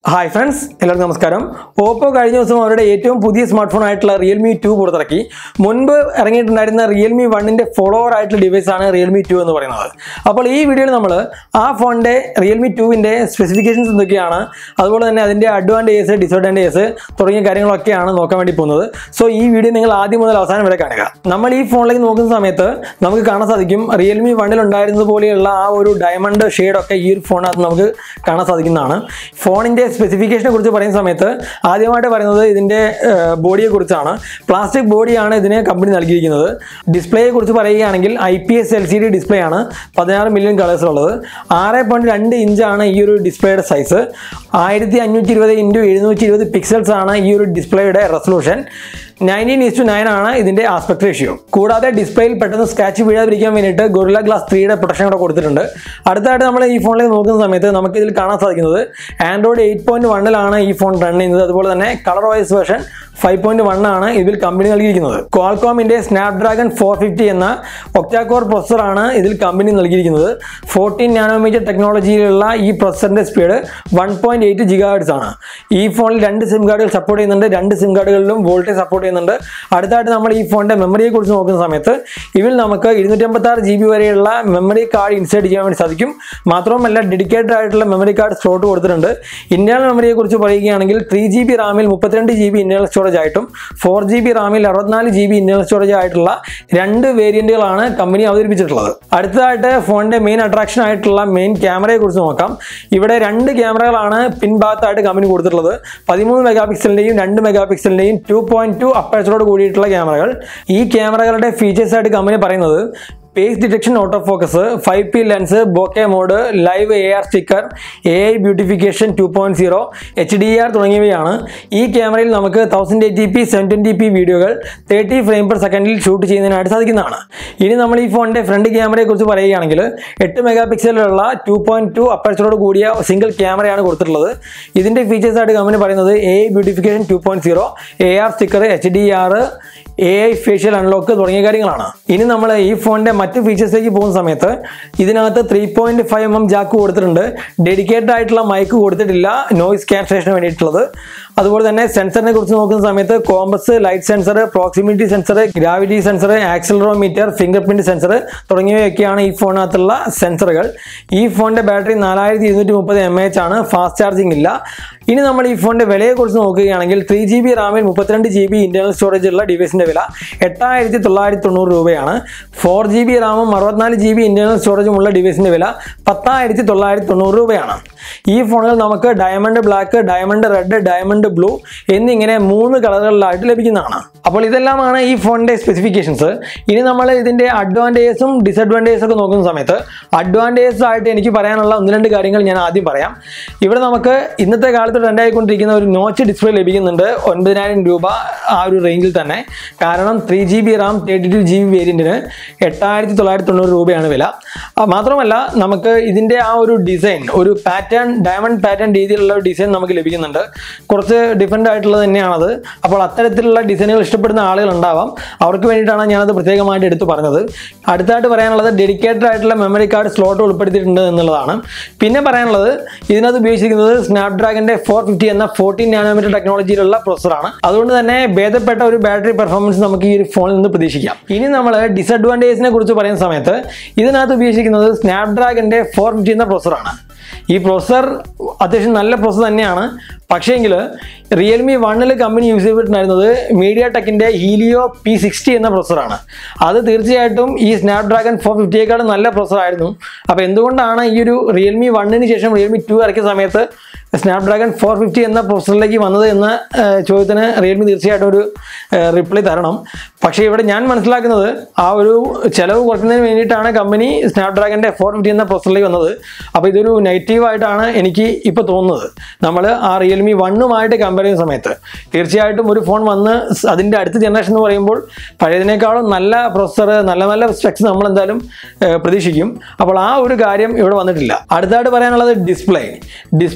hi friends എല്ലാവർക്കും നമസ്കാരം Oppo കഴിഞ്ഞ ദിവസം അവരുടെ ഏറ്റവും പുതിയ സ്മാർട്ട് ഫോൺ ആയിട്ടുള്ള റിയൽമി ടു പുറത്തിറക്കി മുൻപ് ഇറങ്ങിയിട്ടുണ്ടായിരുന്ന റിയൽമി വണ്ണിൻ്റെ ഫോളോവർ ആയിട്ടുള്ള ഡിവൈസ് ആണ് റിയൽമി ടു എന്ന് പറയുന്നത് അപ്പോൾ ഈ വീഡിയോയിൽ നമ്മൾ ആ ഫോണിൻ്റെ റിയൽമി ടുവിൻ്റെ സ്പെസിഫിക്കേഷൻസ് എന്തൊക്കെയാണ് അതുപോലെ തന്നെ അതിൻ്റെ അഡ്വാൻറ്റേജസ് ഡിസഡ്വാൻറ്റേജസ് തുടങ്ങിയ കാര്യങ്ങളൊക്കെയാണ് നോക്കാൻ വേണ്ടി പോകുന്നത് സോ ഈ വീഡിയോ നിങ്ങൾ ആദ്യം മുതൽ അവസാനം വരെ കാണുക നമ്മൾ ഈ ഫോണിലേക്ക് നോക്കുന്ന സമയത്ത് നമുക്ക് കാണാൻ സാധിക്കും റിയൽമി വണ്ണിൽ ഉണ്ടായിരുന്നത് പോലെയുള്ള ആ ഒരു ഡയമണ്ട് ഷെയ്ഡൊക്കെ ഈ ഒരു ഫോണിനകത്ത് നമുക്ക് കാണാൻ സാധിക്കുന്നതാണ് ഫോണിൻ്റെ സ്പെസിഫിക്കേഷനെ കുറിച്ച് പറയുന്ന സമയത്ത് ആദ്യമായിട്ട് പറയുന്നത് ഇതിൻ്റെ ബോഡിയെ കുറിച്ചാണ് പ്ലാസ്റ്റിക് ബോഡിയാണ് ഇതിന് കമ്പനി നൽകിയിരിക്കുന്നത് ഡിസ്പ്ലേയെ കുറിച്ച് പറയുകയാണെങ്കിൽ I P S L C D display ആണ് പതിനാറ് മില്യൺ കളേഴ്സിലുള്ളത് ആറ് പോയിന്റ് രണ്ട് ഇഞ്ചാണ് ഈ ഒരു ഡിസ്പ്ലേയുടെ സൈസ് ആയിരത്തി അഞ്ഞൂറ്റി ഇരുപത് ഇൻറ്റു എഴുന്നൂറ്റി ഇരുപത് പിക്സൽസ് ആണ് ഈ ഒരു ഡിസ്പ്ലേയുടെ resolution nineteen is to nine ആണ് ഇതിന്റെ ആസ്പെക്ട് റേഷ്യോ കൂടാതെ ഡിസ്പ്ലേയിൽ പെട്ടെന്ന് സ്ക്രാച്ച് വീഴാതിരിക്കാൻ വേണ്ടിയിട്ട് ഗൊറില്ല ഗ്ലാസ് ത്രീയുടെ പ്രൊട്ടക്ഷൻ കൂടെ കൊടുത്തിട്ടുണ്ട് അടുത്തായിട്ട് നമ്മൾ ഈ ഫോണിലേക്ക് നോക്കുന്ന സമയത്ത് നമുക്ക് ഇതിൽ കാണാൻ സാധിക്കുന്നത് ആൻഡ്രോയിഡ് എയ്റ്റ് പോയിന്റ് വണ്ണിലാണ് ഈ ഫോൺ റൺ ചെയ്യുന്നത് അതുപോലെ തന്നെ ColorOS version five point one ആണ് ഇതിൽ കമ്പനി നൽകിയിരിക്കുന്നത് ക്വാൾകോമിന്റെ സ്നാപ്ഡ്രാഗൺ ഫോർ ഫിഫ്റ്റി എന്ന ഒക്ടാകോർ പ്രൊസസ്സറാണ് ഇതിൽ കമ്പനി നൽകിയിരിക്കുന്നത് ഫോർട്ടീൻ നാനോമീറ്റർ ടെക്നോളജിയിലുള്ള ഈ പ്രൊസസ്സറിന്റെ speed one point eight gigahertz ആണ് ഈ ഫോണിൽ രണ്ട് സിം കാർഡുകൾ സപ്പോർട്ട് ചെയ്യുന്നുണ്ട് രണ്ട് സിം കാർഡുകളിലും വോൾട്ടേജ് സപ്പോർട്ട് ചെയ്യുന്നുണ്ട് അടുത്തായിട്ട് നമ്മൾ ഈ ഫോണിന്റെ മെമ്മറിയെ കുറിച്ച് നോക്കുന്ന സമയത്ത് ഇതിൽ നമുക്ക് ഇരുന്നൂറ്റമ്പത്തി ആറ് ജി ബി വരെയുള്ള മെമ്മറി കാർഡ് ഇൻസേർട്ട് ചെയ്യാൻ വേണ്ടി സാധിക്കും മാത്രമല്ല ഡെഡിക്കേറ്റഡ് ആയിട്ടുള്ള മെമ്മറി കാർഡ് സ്ലോട്ട് കൊടുത്തിട്ടുണ്ട് ഇന്റേണൽ മെമ്മറിയെ കുറിച്ച് പറയുകയാണെങ്കിൽ ത്രീ ജി ബി റാമിൽ മുപ്പത്തിരണ്ട് ജി ബി ഇന്റേണൽ സ്റ്റോറേജ് ആയിട്ടും ഫോർ ജി ബി റാമിൽ അറുപത്തിനാല് ജി ബി ഇന്റേണൽ സ്റ്റോറേജ് ആയിട്ടുള്ള രണ്ട് വേരിയന്റുകളാണ് കമ്പനി അവതരിപ്പിച്ചിട്ടുള്ളത് അടുത്തതായിട്ട് ഫോണിന്റെ മെയിൻ അട്രാക്ഷൻ ആയിട്ടുള്ള മെയിൻ ക്യാമറയെ കുറിച്ച് നോക്കാം ഇവിടെ രണ്ട് ക്യാമറകളാണ് പിൻഭാഗത്തായിട്ട് കമ്പനി കൊടുത്തിട്ടുള്ളത് പതിമൂന്ന് മെഗാ പിക്സലിന്റെയും രണ്ട് മെഗാ പിക്സലിന്റെയും ടു പോയിന്റ് ടു അപ്പേച്ചറോട് കൂടിയിട്ടുള്ള ക്യാമറകൾ ഈ ക്യാമറകളുടെ ഫീച്ചേഴ്സ് ആയിട്ട് കമ്പനി പറയുന്നത് face detection auto focus five P lens bokeh mode live A R sticker A I beautification two point zero H D R തുടങ്ങിയവയാണ് ഈ ക്യാമറയിൽ നമുക്ക് thousand eighty P seven twenty P വീഡിയോകൾ തേർട്ടി ഫ്രെയിം പെർ സെക്കൻഡിൽ shoot ചെയ്യുന്നതിനായിട്ട് സാധിക്കുന്നതാണ് ഇനി നമ്മൾ ഈ ഫോണിൻ്റെ ഫ്രണ്ട് ക്യാമറയെ കുറിച്ച് പറയുകയാണെങ്കിൽ എട്ട് മെഗാ പിക്സലിലുള്ള ടു പോയിന്റ് ടു അപ്പർച്ചറോട് കൂടിയ സിംഗിൾ ക്യാമറയാണ് കൊടുത്തിട്ടുള്ളത് ഇതിൻ്റെ ഫീച്ചേഴ്സ് ആയിട്ട് കമ്പനി പറയുന്നത് A I beautification two point zero A R sticker H D R A I facial unlock തുടങ്ങിയ കാര്യങ്ങളാണ് ഇനി നമ്മൾ ഈ ഫോണിന്റെ മറ്റ് ഫീച്ചേഴ്സിലേക്ക് പോകുന്ന സമയത്ത് ഇതിനകത്ത് three point five M M jack കൊടുത്തിട്ടുണ്ട് ഡെഡിക്കേറ്റഡ് ആയിട്ടുള്ള മൈക്ക് കൊടുത്തിട്ടില്ല നോയിസ് ക്യാൻസലേഷന് വേണ്ടിയിട്ടുള്ളത് അതുപോലെ തന്നെ സെൻസറിനെ കുറിച്ച് നോക്കുന്ന സമയത്ത് compass light sensor proximity sensor gravity sensor accelerometer fingerprint sensor തുടങ്ങിയവയൊക്കെയാണ് ഈ ഫോണിനകത്തുള്ള സെൻസറുകൾ ഈ ഫോണിന്റെ ബാറ്ററി നാലായിരത്തി ഇരുന്നൂറ്റി മുപ്പത് എം എച്ച് ആണ് ഫാസ്റ്റ് ചാർജിംഗ് ഇല്ല ഇനി നമ്മൾ ഈ ഫോണിന്റെ വിലയെ കുറിച്ച് നോക്കുകയാണെങ്കിൽ ത്രീ ജി ബി റാമിൽ മുപ്പത്തിരണ്ട് ജി ബി ഇന്റർണൽ സ്റ്റോറേജ് ഉള്ള ഡിവൈസിന്റെ വില എട്ടായിരത്തി തൊള്ളായിരത്തി തൊണ്ണൂറ് രൂപയാണ് ഫോർ ജി ബി റാമും അറുപത്തിനാല് ജി ബി ഇന്റർണൽ സ്റ്റോറേജും ഉള്ള ഡിവൈസിന്റെ വില പത്തായിരത്തി തൊള്ളായിരത്തി തൊണ്ണൂറ് രൂപയാണ് ഈ ഫോണുകൾ നമുക്ക് diamond black diamond red diamond blue എന്നിങ്ങനെ മൂന്ന് കളറുകളിലായിട്ട് ലഭിക്കുന്നതാണ് അപ്പോൾ ഇതെല്ലാമാണ് ഈ ഫോണിന്റെ സ്പെസിഫിക്കേഷൻസ് ഇനി നമ്മൾ ഇതിന്റെ അഡ്വാൻറ്റേജസും ഡിസഡ്വാൻറ്റേജസും ഒക്കെ നോക്കുന്ന സമയത്ത് അഡ്വാൻറ്റേജസ് ആയിട്ട് എനിക്ക് പറയാനുള്ള ഒന്ന് രണ്ട് കാര്യങ്ങൾ ഞാൻ ആദ്യം പറയാം ഇവിടെ നമുക്ക് ഇന്നത്തെ കാലത്ത് ട്രെൻഡായിക്കൊണ്ടിരിക്കുന്ന ഒരു നോച്ച് ഡിസ്പ്ലേ ലഭിക്കുന്നുണ്ട് ഒൻപതിനായിരം രൂപ ആ ഒരു റേഞ്ചിൽ തന്നെ കാരണം three G B RAM thirty two G B വേരിയൻറ്റിന് എട്ടായിരത്തി തൊള്ളായിരത്തി തൊണ്ണൂറ് രൂപയാണ് വില ആ, മാത്രമല്ല നമുക്ക് ഇതിൻ്റെ ആ ഒരു ഡിസൈൻ ഒരു പാറ്റേൺ ഡയമണ്ട് പാറ്റേൺ രീതിയിലുള്ള ഒരു ഡിസൈൻ നമുക്ക് ലഭിക്കുന്നുണ്ട് കുറച്ച് ഡിഫറെൻ്റ് ആയിട്ടുള്ളത് തന്നെയാണത് അപ്പോൾ അത്തരത്തിലുള്ള ഡിസൈനുകൾ ഇഷ്ടപ്പെടുന്ന ആളുകൾ ഉണ്ടാവാം അവർക്ക് വേണ്ടിയിട്ടാണ് ഞാനത് പ്രത്യേകമായിട്ട് എടുത്തു പറഞ്ഞത് അടുത്തായിട്ട് പറയാനുള്ളത് ഡെഡിക്കേറ്റഡ് ആയിട്ടുള്ള മെമ്മറി കാർഡ് സ്ലോട്ട് ഉൾപ്പെടുത്തിയിട്ടുണ്ട് എന്നുള്ളതാണ് പിന്നെ പറയാനുള്ളത് ഇതിനകത്ത് ഉപയോഗിച്ചിരിക്കുന്നത് സ്നാപ്ഡ്രാഗന്റെ ഫോർ ഫിഫ്റ്റി എന്ന ഫോർട്ടീൻ നാനോമീറ്റർ ടെക്നോളജിയിലുള്ള പ്രൊസറാണ് അതുകൊണ്ട് തന്നെ ഭേദപ്പെട്ട ഒരു ബാറ്ററി പെർഫോമൻസ് നമുക്ക് ഈ ഒരു ഫോണിൽ നിന്ന് പ്രതീക്ഷിക്കാം ഇനി നമ്മൾ ഡിസഡ്വാൻറ്റേജിനെ കുറിച്ച് പറയുന്ന സമയത്ത് ഇതിനകത്ത് ഉപയോഗിച്ചിരിക്കുന്നത് സ്നാപ്ഡ്രാഗന്റെ ഫോർ ഫിഫ്റ്റി എന്ന പ്രൊസറാണ് ഈ പ്രൊസസർ അത്യാവശ്യം നല്ല പ്രൊസസർ തന്നെയാണ് പക്ഷേങ്കിൽ റിയൽമി വണ്ണിൽ കമ്പനി യൂസ് ചെയ്തിട്ടുണ്ടായിരുന്നത് മീഡിയ ടെക്കിൻ്റെ ഹീലിയോ പി സിക്സ്റ്റി എന്ന പ്രൊസറാണ് അത് തീർച്ചയായിട്ടും ഈ സ്നാപ്ഡ്രാഗൺ ഫോർ ഫിഫ്റ്റിയേക്കാളും നല്ല പ്രൊസറായിരുന്നു അപ്പോൾ എന്തുകൊണ്ടാണ് ഈ ഒരു റിയൽമി വണ്ണിന് ശേഷം റിയൽമി ടു ഇറക്കിയ സമയത്ത് സ്നാപ്ഡ്രാഗൺ ഫോർ ഫിഫ്റ്റി എന്ന പ്രൊസസറിലേക്ക് വന്നത് എന്ന ഏഹ്, ചോദ്യത്തിന് റിയൽമി തീർച്ചയായിട്ടും ഒരു റിപ്ലൈ തരണം പക്ഷേ ഇവിടെ ഞാൻ മനസ്സിലാക്കുന്നത് ആ ഒരു ചെലവ് കുറയ്ക്കുന്നതിന് വേണ്ടിയിട്ടാണ് കമ്പനി സ്നാപ്ഡ്രാഗൻ്റെ ഫോർ ഫിഫ്റ്റി എന്ന പ്രൊസസറിലേക്ക് വന്നത് അപ്പോൾ ഇതൊരു നെഗറ്റീവായിട്ടാണ് എനിക്ക് ഇപ്പോൾ തോന്നുന്നത് നമ്മൾ ആ റിയൽമി വണ്ണുമായിട്ട് കമ്പയർ ചെയ്യുന്ന സമയത്ത് തീർച്ചയായിട്ടും ഒരു ഫോൺ വന്ന് സ് അതിൻ്റെ അടുത്ത ജനറേഷൻ എന്ന് പറയുമ്പോൾ പഴയതിനേക്കാളും നല്ല പ്രൊസസർ നല്ല നല്ല സ്പെക്സ് നമ്മൾ എന്തായാലും ഏഹ്, പ്രതീക്ഷിക്കും അപ്പോൾ ആ ഒരു കാര്യം ഇവിടെ വന്നിട്ടില്ല അടുത്തായിട്ട് പറയാനുള്ളത് display display seven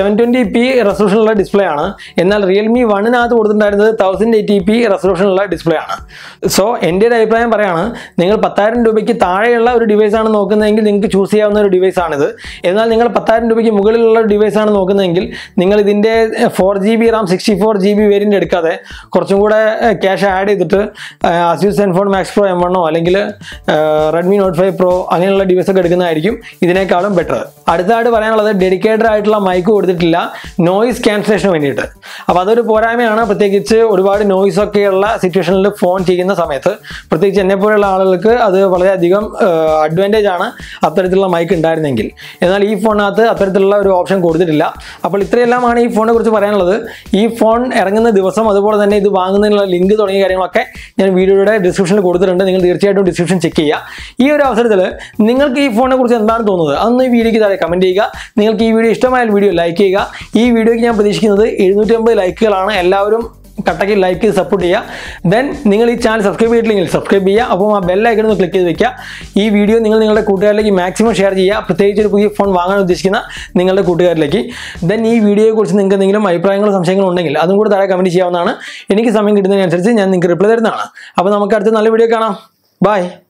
seven twenty P റെസൊല്യൂഷനുള്ള ഡിസ്പ്ലേ ആണ് എന്നാൽ റിയൽമി വണ്ണിനകത്ത് കൊടുത്തിട്ടുണ്ടായിരുന്നത് തൗസൻഡ് എയ്റ്റി പി റെസൊല്യൂഷനുള്ള ഡിസ്പ്ലേ ആണ് സോ എൻ്റെ ഒരു അഭിപ്രായം പറയാണ് നിങ്ങൾ പത്തായിരം രൂപയ്ക്ക് താഴെയുള്ള ഒരു ഡിവൈസ് ആണ് നോക്കുന്നതെങ്കിൽ നിങ്ങൾക്ക് ചൂസ് ചെയ്യാവുന്ന ഒരു ഡിവൈസ് ആണിത് എന്നാൽ നിങ്ങൾ പത്തായിരം രൂപയ്ക്ക് മുകളിലുള്ള ഒരു ഡിവൈസ് ആണ് നോക്കുന്നതെങ്കിൽ നിങ്ങൾ ഇതിൻ്റെ four G B RAM sixty four G B variant എടുക്കാതെ കുറച്ചും കൂടെ ക്യാഷ് ആഡ് ചെയ്തിട്ട് Asus Zenfone Max Pro M വണ്ണോ അല്ലെങ്കിൽ റെഡ്മി നോട്ട് ഫൈവ് പ്രോ അങ്ങനെയുള്ള ഡിവൈസ് ഒക്കെ എടുക്കുന്നതായിരിക്കും ഇതിനേക്കാളും ബെറ്റർ അടുത്തതായിട്ട് പറയാനുള്ളത് ഡെഡിക്കേറ്റഡ് ആയിട്ടുള്ള മൈക്ക് കൊടുത്തിട്ടില്ല നോയിസ് ക്യാൻസലേഷന് വേണ്ടിയിട്ട് അപ്പോൾ അതൊരു പോരായ്മയാണ് പ്രത്യേകിച്ച് ഒരുപാട് നോയിസ് ഒക്കെയുള്ള സിറ്റുവേഷനിൽ ഫോൺ ചെയ്യുന്ന സമയത്ത് പ്രത്യേകിച്ച് എന്നെ പോലെയുള്ള ആളുകൾക്ക് അത് വളരെയധികം അഡ്വാൻറ്റേജ് ആണ് അത്തരത്തിലുള്ള മൈക്ക് ഉണ്ടായിരുന്നെങ്കിൽ എന്നാൽ ഈ ഫോണിനകത്ത് അത്തരത്തിലുള്ള ഒരു ഓപ്ഷൻ കൊടുത്തിട്ടില്ല അപ്പോൾ ഇത്രയെല്ലാമാണ് ഈ ഫോണിനെ കുറിച്ച് പറയാനുള്ളത് ഈ ഫോൺ ഇറങ്ങുന്ന ദിവസം അതുപോലെ തന്നെ ഇത് വാങ്ങുന്നതിനുള്ള ലിങ്ക് തുടങ്ങിയ കാര്യങ്ങളൊക്കെ ഞാൻ വീഡിയോയുടെ ഡിസ്ക്രിപ്ഷനിൽ കൊടുത്തിട്ടുണ്ട് നിങ്ങൾ തീർച്ചയായിട്ടും ഡിസ്ക്രിപ്ഷൻ ചെക്ക് ചെയ്യുക ഈ ഒരു അവസരത്തിൽ നിങ്ങൾക്ക് ഈ ഫോണിനെ കുറിച്ച് എന്താണ് തോന്നുന്നത് അതൊന്ന് ഈ വീഡിയോയ്ക്ക് താഴെ കമൻറ്റ് ചെയ്യുക നിങ്ങൾക്ക് ഈ വീഡിയോ ഇഷ്ടമായാൽ വീഡിയോ ലൈക്ക് ചെയ്യുക ഈ വീഡിയോയ്ക്ക് ഞാൻ പ്രതീക്ഷിക്കുന്നത് എഴുന്നൂറ്റി അമ്പത് ലൈക്കുകളാണ് എല്ലാവരും കട്ടയ്ക്ക് ലൈക്ക് ചെയ്ത് സപ്പോർട്ട് ചെയ്യുക ദെൻ നിങ്ങൾ ഈ ചാനൽ സബ്സ്ക്രൈബ് ചെയ്തിട്ടില്ലെങ്കിൽ സബ്സ്ക്രൈബ് ചെയ്യുക അപ്പോൾ ആ ബെല്ലൈക്കൺ ഒന്ന് ക്ലിക്ക് ചെയ്ത് വെക്കുക ഈ വീഡിയോ നിങ്ങൾ നിങ്ങളുടെ കൂട്ടുകാരിലേക്ക് മാക്സിമം ഷെയർ ചെയ്യുക പ്രത്യേകിച്ച് ഒരു പുതിയ ഫോൺ വാങ്ങാൻ ഉദ്ദേശിക്കുന്ന നിങ്ങളുടെ കൂട്ടുകാരിലേക്ക് ദെൻ ഈ വീഡിയോയെക്കുറിച്ച് നിങ്ങൾക്ക് എന്തെങ്കിലും അഭിപ്രായങ്ങളോ സംശയങ്ങളോ ഉണ്ടെങ്കിൽ അതും കൂടെ താഴെ കമൻറ്റ് ചെയ്യാവുന്നതാണ് എനിക്ക് സമയം കിട്ടുന്നതിനനുസരിച്ച് ഞാൻ നിങ്ങൾക്ക് റിപ്ലൈ തരുന്നതാണ് അപ്പോൾ നമുക്ക് അടുത്ത നല്ല വീഡിയോ കാണാം ബൈ